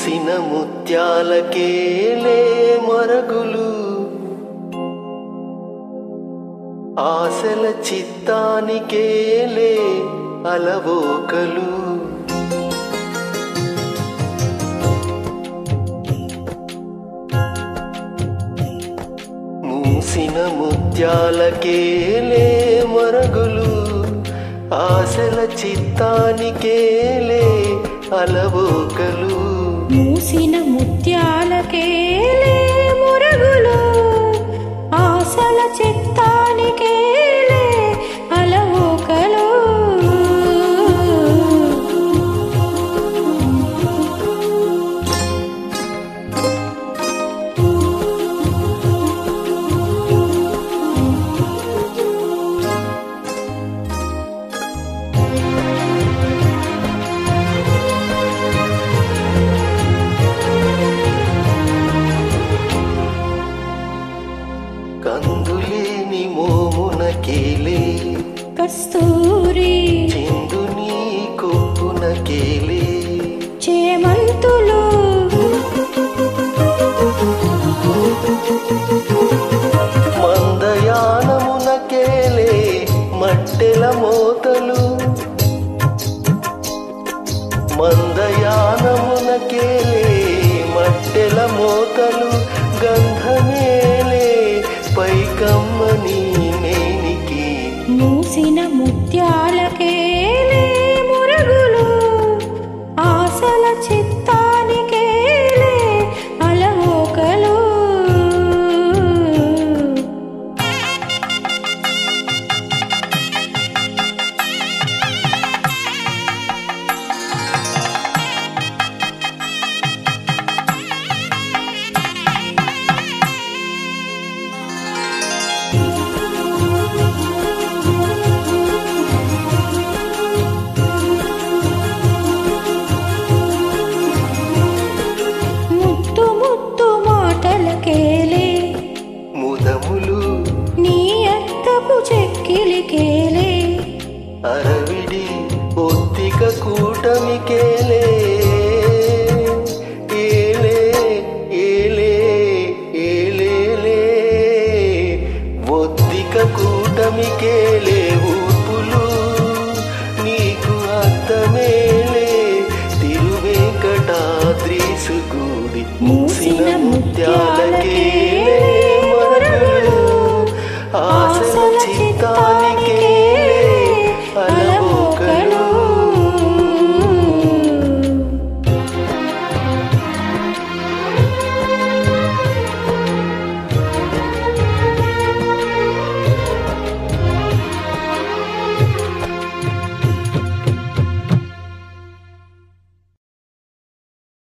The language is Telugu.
మూసిన ముత్యాలకేలే మరగులు ఆశల చిత్తానికేలే అలవోకలు మూసిన ముత్యాలకేలే మరగులు ఆశల చిత్తానికేలే అలవోకలు మూసిన ముత్యాలకేలే మురగులు ఆశల చిత్తానికేలే అలవోకలు కందులేని మోమునకేలే కస్తూరి చిందుని కొప్పునకేలే చేమంతులు మందయానమునకేలే మట్టెల మోతలు మందయానమునకేలే మట్టెల మోతలు గంధమేలే పైకమ్మని మేనికి మూసిన ముత్యాలకేలే మురగులు ఆశల చిత్తానికేలే అలవోకలు ముత్తు ముత్తు మాటలకేలే ముదములు నీ అత్తపు చెక్కిలికేలే అరవిడి ఒత్తిక కూటమికేలే ఏలే ఏలే ఏలేలే ఒత్తిక కూటమికేలే ఊపులు నీకు అర్థమేలే తిరువేంకటాద్రీసు గూడి మూసిన ముత్యాలకే